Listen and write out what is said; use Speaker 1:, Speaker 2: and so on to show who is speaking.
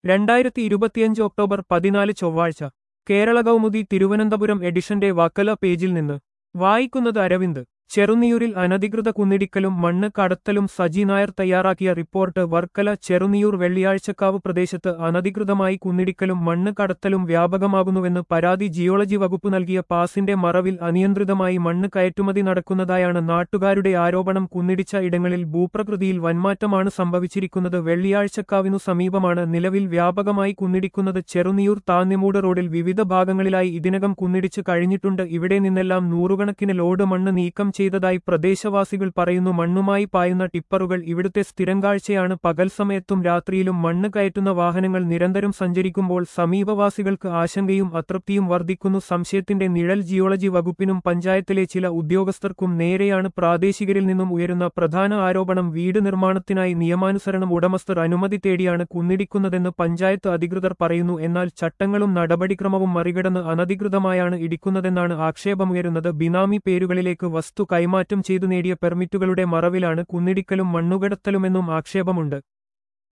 Speaker 1: രണ്ടായിരത്തി ഇരുപത്തിയഞ്ച് ഒക്ടോബർ പതിനാല് ചൊവ്വാഴ്ച കേരള കൗമുദി തിരുവനന്തപുരം എഡിഷന്റെ വക്കല പേജിൽ നിന്ന് വായിക്കുന്നത് അരവിന്ദ് ചെറുനിയൂരിൽ അനധികൃത കുന്നിടിക്കലും മണ്ണ് കടത്തലും സജി നായർ തയ്യാറാക്കിയ റിപ്പോർട്ട് വർക്കല ചെറുനിയൂർ വെള്ളിയാഴ്ചക്കാവ് പ്രദേശത്ത് അനധികൃതമായി കുന്നിടിക്കലും മണ്ണ് കടത്തലും വ്യാപകമാകുന്നുവെന്ന് പരാതി ജിയോളജി വകുപ്പ് നൽകിയ പാസിന്റെ മറവിൽ അനിയന്ത്രിതമായി മണ്ണ് കയറ്റുമതി നടക്കുന്നതായാണ് നാട്ടുകാരുടെ ആരോപണം കുന്നിടിച്ച ഇടങ്ങളിൽ ഭൂപ്രകൃതിയിൽ വൻമാറ്റമാണ് സംഭവിച്ചിരിക്കുന്നത് വെള്ളിയാഴ്ചക്കാവിനു സമീപമാണ് നിലവിൽ വ്യാപകമായി കുന്നിടിക്കുന്നത് ചെറുനിയൂർ താന്നിമൂട് റോഡിൽ വിവിധ ഭാഗങ്ങളിലായി ഇതിനകം കുന്നിടിച്ച് കഴിഞ്ഞിട്ടുണ്ട് ഇവിടെ നിന്നെല്ലാം നൂറുകണക്കിന് ലോഡ് മണ്ണ് നീക്കം ചെയ്തതായി പ്രദേശവാസികൾ പറയുന്നു മണ്ണുമായി പായുന്ന ടിപ്പറുകൾ ഇവിടുത്തെ സ്ഥിരങ്കാഴ്ചയാണ് പകൽ സമയത്തും രാത്രിയിലും മണ്ണ് കയറ്റുന്ന വാഹനങ്ങൾ നിരന്തരം സഞ്ചരിക്കുമ്പോൾ സമീപവാസികൾക്ക് ആശങ്കയും അതൃപ്തിയും വർദ്ധിക്കുന്നു സംശയത്തിന്റെ നിഴൽ ജിയോളജി വകുപ്പിനും പഞ്ചായത്തിലെ ചില ഉദ്യോഗസ്ഥർക്കും നേരെയാണ് പ്രാദേശികരിൽ നിന്നും ഉയരുന്ന പ്രധാന ആരോപണം വീട് നിർമ്മാണത്തിനായി നിയമാനുസരണം ഉടമസ്ഥർ അനുമതി തേടിയാണ് കുന്നിടിക്കുന്നതെന്ന് പഞ്ചായത്ത് അധികൃതർ പറയുന്നു എന്നാൽ ചട്ടങ്ങളും നടപടിക്രമവും മറികടന്ന് അനധികൃതമായാണ് ഇടിക്കുന്നതെന്നാണ് ആക്ഷേപമുയരുന്നത് ബിനാമി പേരുകളിലേക്ക് വസ്തു കൈമാറ്റം ചെയ്തു നേടിയ പെർമിറ്റുകളുടെ മറവിലാണ് കുന്നിടിക്കലും മണ്ണുകടത്തലുമെന്നും ആക്ഷേപമുണ്ട്